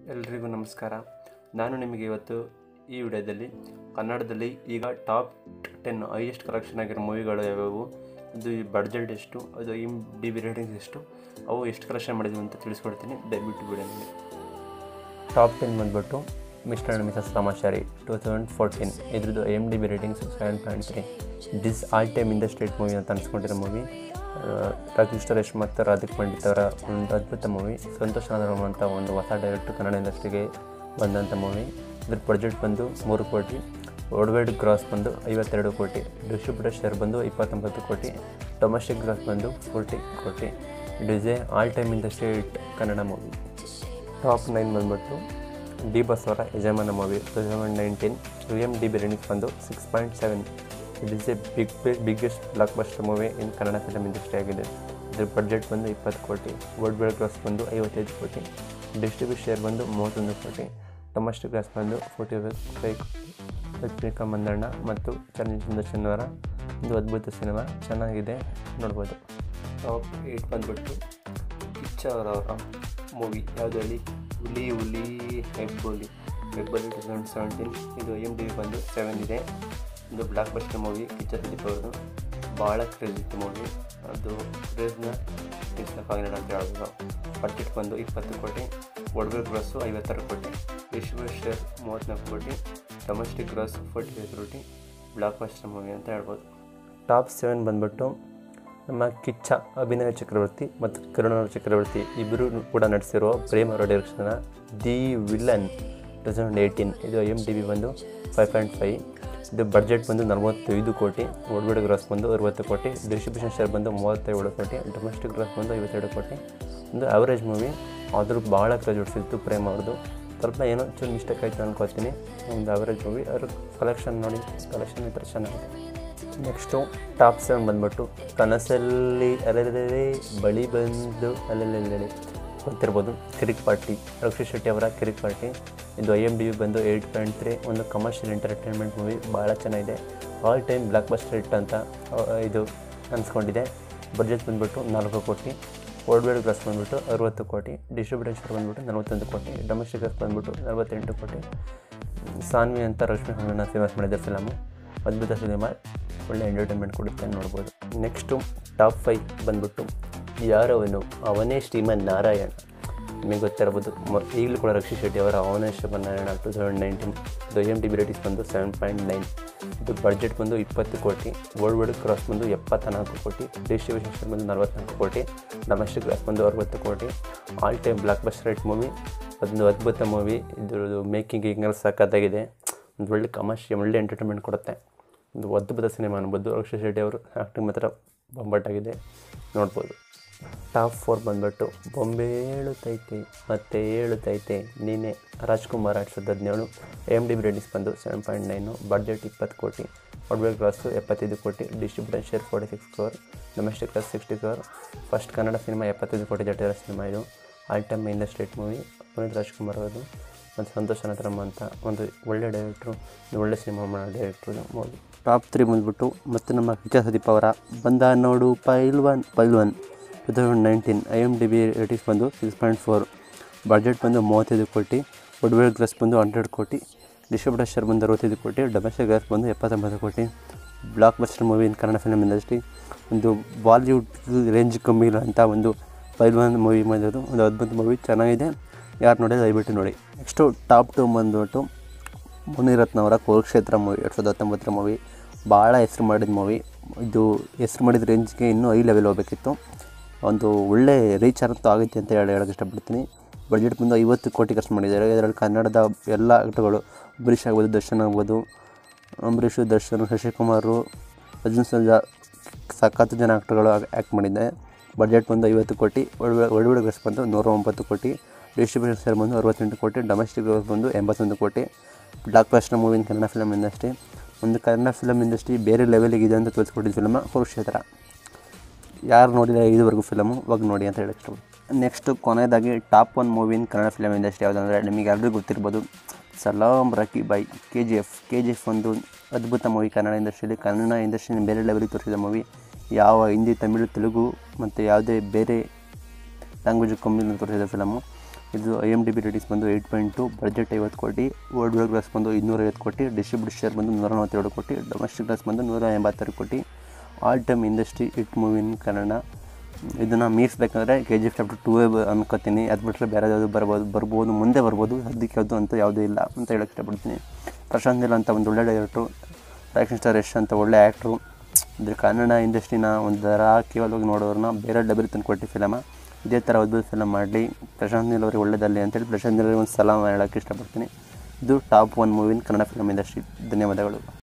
ಎಲ್ರಿಗೂ ನಮಸ್ಕಾರ ನಾನು ನಿಮಗೆ ಇವತ್ತು ಈ ವಿಡಿಯೋದಲ್ಲಿ ಕನ್ನಡದಲ್ಲಿ ಈಗ ಟಾಪ್ ಟೆನ್ ಹೈಯೆಸ್ಟ್ ಕಲೆಕ್ಷನ್ ಆಗಿರೋ ಮೂವಿಗಳು ಯಾವ್ಯಾವು ಅದು ಈ ಬಡ್ಜೆಟ್ ಎಷ್ಟು ಅದು ಇಮ್ ಡಿ ಬಿ ರೇಟಿಂಗ್ಸ್ ಎಷ್ಟು ಅವು ಎಷ್ಟು ಕಲೆಕ್ಷನ್ ಮಾಡಿದ್ವಿ ಅಂತ ತಿಳಿಸ್ಕೊಡ್ತೀನಿ ದಯವಿಟ್ಟು ವಿಡಿಯೋ ನೋಡಿ ಟಾಪ್ ಟೆನ್ ಬಂದ್ಬಿಟ್ಟು mister and missus Ramachari two thousand fourteen ಇದ್ರದ್ದು M D B ratings seven point three this all time in the state movie ಅಂತ ಅನ್ಸ್ಕೊಂಡಿರೋ ಮೂವಿ ರಾಕೇಶ್ ಸುರೇಶ್ ಮತ್ತು ರಾಧಿಕ್ ಪಂಡಿತ್ ಅವರ ಒಂದು ಅದ್ಭುತ ಮೂವಿ ಸಂತೋಷ್ ನಾದರಮ್ ಅಂತ ಒಂದು ಹೊಸ ಡೈರೆಕ್ಟರ್ ಕನ್ನಡ ಇಂಡಸ್ಟ್ರಿಗೆ ಬಂದಂಥ ಮೂವಿ ಇದ್ರ ಬಡ್ಜೆಟ್ ಬಂದು ಮೂರು ಕೋಟಿ ವರ್ಲ್ಡ್ ಗ್ರಾಸ್ ಬಂದು ಐವತ್ತೆರಡು ಕೋಟಿ ಡಿಸ್ಟ್ರಿಬ್ಯೂಟರ್ ಶೇರ್ ಬಂದು ಇಪ್ಪತ್ತೊಂಬತ್ತು ಕೋಟಿ ಡೊಮೆಸ್ಟಿಕ್ ಗ್ರಾಸ್ ಬಂದು ಫೋರ್ಟಿ ಕೋಟಿ it is a all time in the state Kannada movie top nine ಬಂದ್ಬಿಟ್ಟು ಡಿ ಬಸ್ ಅವರ Yajamana movie two thousand nineteen U M D B ratings ಬಂದು six point seven it is a big biggest blockbuster movie in Kannada film industry ಆಗಿದೆ ಇದ್ರ budget ಬಂದು ಇಪ್ಪತ್ತು ಕೋಟಿ world wide gross ಬಂದು ಐವತ್ತೈದು ಕೋಟಿ ಡಿಸ್ಟ್ರಿಬ್ಯೂಟ್ ಶೇರ್ ಬಂದು ಮೂವತ್ತೊಂದು ಕೋಟಿ ಡೊಮೆಸ್ಟಿಕ್ ಗ್ರಾಸ್ ಬಂದು ಫೋರ್ಟಿ ಫೈವ್ ರಶ್ಮಿಕಾ ಮಂದಣ್ಣ ಮತ್ತು ಚರಣ್ ಸುಂದರ್ಶನ್ ಅವರ ಒಂದು ಅದ್ಭುತ ಸಿನಿಮಾ ಚೆನ್ನಾಗಿದೆ ನೋಡ್ಬೋದು ಟಾಪ್ ಏಯ್ಟ್ ಬಂದ್ಬಿಟ್ಟು ಕಿಚ್ಚ ಅವರವರ ಮೂವಿ ಯಾವುದು ಹೇಳಿ ಹುಲಿ ಹುಲಿ Hebbuli Hebbuli two thousand seventeen ಇದು ಎಮ್ ಡಿ ಬಂದು ಸೆವೆನ್ ಇದೆ ಇದು blockbuster movie Kichcha Sudeep ಅವ್ರದ್ದು ಭಾಳ ಕ್ರೇಜ್ ಇತ್ತು ಮೂವಿ ಅದು ಕ್ರೇಜ್ನ ತಿಳಿಸ್ಲಿಕ್ಕಾಗಿಲ್ಲ ಅಂತ ಹೇಳ್ಬೋದು ಬಡ್ಜೆಟ್ ಬಂದು ಇಪ್ಪತ್ತು ಕೋಟಿ ಒಡವೆ ಗ್ರಾಸು ಐವತ್ತಾರು ಕೋಟಿ ಡಿಸ್ಟ್ರಿಬ್ಯೂಟ್ ಶೇರ್ ಮೂವತ್ತ್ನಾಲ್ಕು ಕೋಟಿ ಡೊಮೆಸ್ಟಿಕ್ ಗ್ರಾಸ್ ಫೋರ್ಟಿ ಫೈವ್ ಕೋಟಿ ಬ್ಲಾಕ್ ಬಸ್ಟರ್ ಮೂವಿ ಅಂತ ಹೇಳ್ಬೋದು ಟಾಪ್ ಸೆವೆನ್ ಬಂದ್ಬಿಟ್ಟು ನಮ್ಮ ಕಿಚ್ಚ ಅಭಿನಯ ಚಕ್ರವರ್ತಿ ಮತ್ತು ಕರುಣಾರ ಚಕ್ರವರ್ತಿ ಇಬ್ಬರು ಕೂಡ ನಡೆಸಿರೋ ಪ್ರೇಮ್ ಅವರ ಡೈರೆಕ್ಷನ್ನ the villain two thousand eighteen ಇದು ಎಮ್ ಡಿ ಬಿ ಬಂದು ಫೈವ್ ಪಾಯಿಂಟ್ ಫೈವ್ ಇದು ಬಡ್ಜೆಟ್ ಬಂದು ನಲವತ್ತೈದು ಕೋಟಿ ಒಡಗಡೆ ಗ್ರಾಸ್ ಬಂದು ಅರುವತ್ತು ಕೋಟಿ ಡಿಸ್ಟ್ರಿಬ್ಯೂಷನ್ ಶೇರ್ ಬಂದು ಮೂವತ್ತೇಳು ಕೋಟಿ ಡೊಮೆಸ್ಟಿಕ್ ಗ್ರಾಸ್ ಬಂದು ಐವತ್ತೆರಡು ಕೋಟಿ ಒಂದು ಅವರೇಜ್ ಮೂವಿ ಆದರೂ ಭಾಳ ಕ್ರೇಜ್ ಹೊಡಿಸಿತ್ತು ಪ್ರೇಮ್ ಅವ್ರದ್ದು ಸ್ವಲ್ಪ ಏನೋ ಚೂರು ಮಿಸ್ಟೇಕ್ ಆಯಿತು ಅನ್ಕೋತೀನಿ ಒಂದು ಅವರೇಜ್ ಮೂವಿ ಅವ್ರ ಕಲೆಕ್ಷನ್ ನೋಡಿ ಕಲೆಕ್ಷನ್ ಈ ಥರ ಚೆನ್ನಾಗಿದೆ ನೆಕ್ಸ್ಟು ಟಾಪ್ ಸೆವೆನ್ ಬಂದ್ಬಿಟ್ಟು ಕನಸಲ್ಲಿ ಅಲೆಲೆಲೆ ಬಳಿ ಬಂದು ಅಲೆಲೆಲೆ ಗೊತ್ತಿರ್ಬೋದು ಕಿರಿಕ್ ಪಾರ್ಟಿ ರಕ್ಷಿತ್ ಶೆಟ್ಟಿ ಅವರ ಕಿರಿಕ್ ಪಾರ್ಟಿ ಇದು ಐ ಎಮ್ ಡಿ ಬಿ ಬಂದು ಏಯ್ಟ್ ಪಾಯಿಂಟ್ ತ್ರೀ ಒಂದು ಕಮರ್ಷಿಯಲ್ ಎಂಟರ್ಟೈನ್ಮೆಂಟ್ ಮೂವಿ ಭಾಳ ಚೆನ್ನಾಗಿದೆ all time blockbuster hit ಅಂತ ಆ, ಇದು ಅನ್ಸ್ಕೊಂಡಿದೆ ಬಡ್ಜೆಟ್ ಬಂದ್ಬಿಟ್ಟು ನಾಲ್ಕು ಕೋಟಿ ವರ್ಲ್ಡ್ ವೈಡ್ ಗ್ರಾಸ್ ಬಂದ್ಬಿಟ್ಟು ಅರುವತ್ತು ಕೋಟಿ ಡಿಸ್ಟ್ರಿಬ್ಯೂಟರ್ ಶೇರ್ ಬಂದ್ಬಿಟ್ಟು ನಲವತ್ತೊಂದು ಕೋಟಿ ಡೊಮೆಸ್ಟಿಕ್ ಗ್ರಾಸ್ ಬಂದ್ಬಿಟ್ಟು ನಲವತ್ತೆಂಟು ಕೋಟಿ ಸಾನ್ವಿ ಅಂತ ರಶ್ಮಿ ಹಂಗಣ್ಣ ಫೇಮಸ್ ಮಾಡಿದ ಫಿಲಮು ಅದ್ಭುತ ಸಿನಿಮಾ ಒಳ್ಳೆ ಎಂಟರ್ಟೈನ್ಮೆಂಟ್ ಕೊಡುತ್ತೆ ನೋಡ್ಬೋದು ನೆಕ್ಸ್ಟು ಟಾಪ್ ಫೈವ್ ಬಂದ್ಬಿಟ್ಟು ಯಾರವನು ಅವನೇ ಶ್ರೀಮನ್ ನಾರಾಯಣ ನಿಮಗೆ ಗೊತ್ತಿರ್ಬೋದು ಮ ಈಗಲೂ ಕೂಡ ರಕ್ಷಿತ್ ಶೆಟ್ಟಿ ಅವರ Avane Shriman Narayana two thousand nineteen ಇದು ಎಮ್ ಡಿ ಬಿ ರೇಟಿಂಗ್ಸ್ ಬಂದು ಸೆವೆನ್ ಪಾಯಿಂಟ್ ನೈನ್ ಇದು ಬಡ್ಜೆಟ್ ಬಂದು ಇಪ್ಪತ್ತು ಕೋಟಿ ವರ್ಲ್ಡ್ ವೈಡ್ ಕ್ರಾಸ್ ಬಂದು ಎಪ್ಪತ್ತ ನಾಲ್ಕು ಕೋಟಿ ಡಿಸ್ಟ್ರಿಬ್ಯೂಷನ್ ಶೇರ್ ಬಂದು ನಲವತ್ನಾಲ್ಕು ಕೋಟಿ ಡೊಮೆಸ್ಟಿಕ್ ಕ್ರಾಸ್ ಬಂದು ಅರವತ್ತು ಕೋಟಿ all time blockbuster rate movie ಅದೊಂದು ಅದ್ಭುತ ಮೂವಿ ಇದ್ರದ್ದು ಮೇಕಿಂಗ್ ಹಿಂಗೆಲ್ಲ ಸಖತ್ತಾಗಿದೆ ಒಂದು ಒಳ್ಳೆ ಕಮರ್ಷಿಯಲ್ ಒಳ್ಳೆ ಎಂಟರ್ಟೈನ್ಮೆಂಟ್ ಕೊಡುತ್ತೆ ಒಂದು ಅದ್ಭುತ ಸಿನಿಮಾ ಅನ್ಬೋದು ರಕ್ಷಿತ್ ಶೆಟ್ಟಿ ಅವರು ಆ್ಯಕ್ಟಿಂಗ್ ಮಾತ್ರ ಬೊಂಬಾಟಾಗಿದೆ ನೋಡ್ಬೋದು ಟಾಪ್ ಫೋರ್ ಬಂದ್ಬಿಟ್ಟು ಬೊಂಬೆ ಏಳುತ್ತೈತೆ ಮತ್ತೆ ಏಳುತ್ತೈತೆ ನೀನೆ ರಾಜ್ಕುಮಾರ್ ಎರಡು ಸಾವಿರದ ಹದಿನೇಳು ಎಮ್ ಡಿ ಬಿ ರೇಟಿಂಗ್ಸ್ ಬಂದು ಸೆವೆನ್ ಪಾಯಿಂಟ್ ನೈನು ಬಡ್ಜೆಟ್ ಇಪ್ಪತ್ತು ಕೋಟಿ ಒಡ್ವೇಲ್ ಗ್ರಾಸು ಎಪ್ಪತ್ತೈದು ಕೋಟಿ distributor share forty six crore domestic gross sixty crore first Kannada cinema ಎಪ್ಪತ್ತೈದು ಕೋಟಿ ಜಟಿರೋ ಸಿನಿಮಾ ಇದು all time in the state movie Puneeth Rajkumar ಅವರು ಮತ್ತು ಸಂತೋಷ್ ಅನಂತರಮ್ಮ ಅಂತ ಒಂದು ಒಳ್ಳೆ ಡೈರೆಕ್ಟ್ರು ಒಂದು ಒಳ್ಳೆ ಸಿನಿಮಾ ಮಾಡೋ ಡೈರೆಕ್ಟ್ರು ಮೂವಿ ಟಾಪ್ ತ್ರೀ ಬಂದ್ಬಿಟ್ಟು ಮತ್ತು ನಮ್ಮ ವಿಕಾಸ್ ಸುದೀಪ್ ಅವರ ಬಂದ ನೋಡು Pailwaan Pailwaan two thousand nineteen I M D B ratings ಬಂದು ಸಿಕ್ಸ್ ಪಾಯಿಂಟ್ ಫೋರ್ ಬಡ್ಜೆಟ್ ಬಂದು ಮೂವತ್ತೈದು ಕೋಟಿ ವುಡ್ವೇಲ್ ಗ್ಲಾಸ್ ಬಂದು ಹಂಡ್ರೆಡ್ ಕೋಟಿ ಡಿಸ್ಟ್ರಿಬ್ಯೂಟರ್ ಶೇರ್ ಬಂದು ಅರವತ್ತೈದು ಕೋಟಿ ಡೊಮೆಸ್ಟಿಕ್ ಗ್ಲಾಸ್ ಬಂದು ಎಪ್ಪತ್ತೊಂಬತ್ತು ಕೋಟಿ blockbuster movie in Kannada film industry ಒಂದು ಬಾಲಿವುಡ್ ರೇಂಜ್ ಕಮ್ಮಿ ಇಲ್ಲ ಅಂತ ಒಂದು ಪೈಲ್ವಾನ್ ಮೂವಿ ಮಾಡಿರೋದು ಒಂದು ಅದ್ಭುತ ಮೂವಿ ಚೆನ್ನಾಗಿದೆ ಯಾರು ನೋಡಿ ದಯವಿಟ್ಟು ನೋಡಿ ನೆಕ್ಸ್ಟು ಟಾಪ್ ಟು ಬಂದ್ಬಿಟ್ಟು ಮುನಿರತ್ನ ಅವರ ಕುರುಕ್ಷೇತ್ರ ಮೂವಿ ಎರಡು ಸಾವಿರದ ಹತ್ತೊಂಬತ್ತರ ಮೂವಿ ಭಾಳ ಹೆಸ್ರು ಮಾಡಿದ ಮೂವಿ ಇದು ಹೆಸ್ರು ಮಾಡಿದ ರೇಂಜ್ಗೆ ಇನ್ನೂ ಐ ಲೆವೆಲ್ ಹೋಗಬೇಕಿತ್ತು ಒಂದು ಒಳ್ಳೆ ರೀಚ್ ಅಂತೂ ಆಗೈತೆ ಅಂತ ಹೇಳಿ ಹೇಳೋಕ್ಕೆ ಇಷ್ಟಪಡ್ತೀನಿ ಬಡ್ಜೆಟ್ ಬಂದು ಐವತ್ತು ಕೋಟಿ ಖರ್ಚು ಮಾಡಿದ್ದಾರೆ ಇದರಲ್ಲಿ ಕನ್ನಡದ ಎಲ್ಲ ಆಕ್ಟರ್ಗಳು ಅಂಬರೀಷ್ ಆಗ್ಬೋದು ದರ್ಶನ್ ಆಗ್ಬೋದು ಅಂಬರೀಷು ದರ್ಶನ್ ಶಶಿಕುಮಾರು ಅರ್ಜುನ್ ಸರ್ಜಾ ಸಖತ್ತು ಜನ ಆಕ್ಟರ್ಗಳು ಆ್ಯಕ್ಟ್ ಮಾಡಿದ್ದಾರೆ ಬಡ್ಜೆಟ್ ಬಂದು ಐವತ್ತು ಕೋಟಿ ಒಳ್ಳೆ ಒಳ್ಳೆ ಗ್ರೆಸ್ ಬಂದು ನೂರ ಒಂಬತ್ತು ಕೋಟಿ ಡಿಸ್ಟ್ರಿಬ್ಯೂಷನ್ ಶೇರ್ ಬಂದು ಅರವತ್ತೆಂಟು ಕೋಟಿ ಡೊಮೆಸ್ಟಿಕ್ ಗ್ರೋಸ್ ಬಂದು ಎಂಬತ್ತೊಂದು ಕೋಟಿ blockbuster movie in Kannada film industry ಒಂದು ಕನ್ನಡ ಫಿಲಮ್ ಇಂಡಸ್ಟ್ರಿ ಬೇರೆ ಲೆವೆಲಿಗೆ ಇದೆ ಅಂತ ತೋರಿಸ್ಕೊಟ್ಟಿದ್ದ ಫಿಲಮ ಕುರುಕ್ಷೇತ್ರ ಯಾರು ನೋಡಿಲ್ಲ ಇದುವರೆಗೂ ಫಿಲಮು ಇವಾಗ ನೋಡಿ ಅಂತ ಹೇಳಿ ನೆಕ್ಸ್ಟ್ ಕೊನೆಯದಾಗಿ top one movie in Kannada film industry ಯಾವುದಂದರೆ ನಿಮಗೆ ಎಲ್ಲರಿಗೂ ಗೊತ್ತಿರ್ಬೋದು ಸಲಾಂ Rocky by K G F K G F ಒಂದು ಅದ್ಭುತ ಮೂವಿ ಕನ್ನಡ ಇಂಡಸ್ಟ್ರಿಯಲ್ಲಿ ಕನ್ನಡ ಇಂಡಸ್ಟ್ರಿನ ಬೇರೆ ಲೆವೆಲಿಗೆ ತೋರಿಸಿದ ಮೂವಿ ಯಾವ ಹಿಂದಿ ತಮಿಳು ತೆಲುಗು ಮತ್ತು ಯಾವುದೇ ಬೇರೆ ಲ್ಯಾಂಗ್ವೇಜ್ ಕಮ್ಮಿ ತೋರಿಸಿದ ಫಿಲಮು ಇದು I M D B ratings ಬಂದು ಏಯ್ಟ್ ಪಾಯಿಂಟ್ ಟು ಬಡ್ಜೆಟ್ ಐವತ್ತು ಕೋಟಿ ವರ್ಲ್ಡ್ ವೈಡ್ ಗ್ರಾಸ್ ಬಂದು ಇನ್ನೂರೈವತ್ತು ಕೋಟಿ ಡಿಸ್ಟ್ರಿಬ್ಯೂಟ್ ಶೇರ್ ಬಂದು ನೂರ ನಲವತ್ತೆರಡು ಕೋಟಿ ಡೊಮೆಸ್ಟಿಕ್ ಗ್ರಾಸ್ ಬಂದು ನೂರ ಎಂಬತ್ತಾರು ಕೋಟಿ all time industry it movie in Kannada ಇದನ್ನು ಮೀರಿಸ್ಬೇಕಂದ್ರೆ K G F chapter two ಅನ್ಕೋತೀನಿ ಅದು ಬಿಟ್ಟರೆ ಬೇರೆ ಯಾವುದು ಬರ್ಬೋದು ಬರ್ಬೋದು ಮುಂದೆ ಬರ್ಬೋದು ಸದ್ಯಕ್ಕೆ ಯಾವುದು ಅಂತ ಯಾವುದೂ ಇಲ್ಲ ಅಂತ ಹೇಳಕ್ಕೆ ಇಷ್ಟಪಡ್ತೀನಿ ಪ್ರಶಾಂತ್ ನೀಲ್ ಅಂತ ಒಂದು ಒಳ್ಳೆ ಡೈರೆಕ್ಟ್ರು ಆ್ಯಕ್ಷನ್ ಸ್ಟಾರ್ ಯಶ್ ಅಂತ ಒಳ್ಳೆ ಆ್ಯಕ್ಟ್ರು ಇದ್ರ ಕನ್ನಡ ಇಂಡಸ್ಟ್ರಿನ ಒಂಥರ ಕೇವಲವಾಗಿ ನೋಡೋರನ್ನ ಬೇರೆ ಡಬಲ್ ತಂದು ಕೊಟ್ಟು ಫಿಲಮ ಇದೇ ಥರ ಅದ್ಭುತ ಫಿಲಮ್ ಮಾಡಲಿ ಪ್ರಶಾಂತ್ ನೀಲ್ ಅವ್ರಿಗೆ ಒಳ್ಳೆಯದಲ್ಲಿ ಅಂತೇಳಿ ಪ್ರಶಾಂತ್ ನೀಲ್ ಒಂದು ಸಲಾಮ ಹೇಳೋಕ್ಕೆ ಇಷ್ಟಪಡ್ತೀನಿ ಇದು ಟಾಪ್ ಒನ್ ಮೂವಿನ ಕನ್ನಡ ಫಿಲಮ್ ಇಂಡಸ್ಟ್ರಿ ಧನ್ಯವಾದಗಳು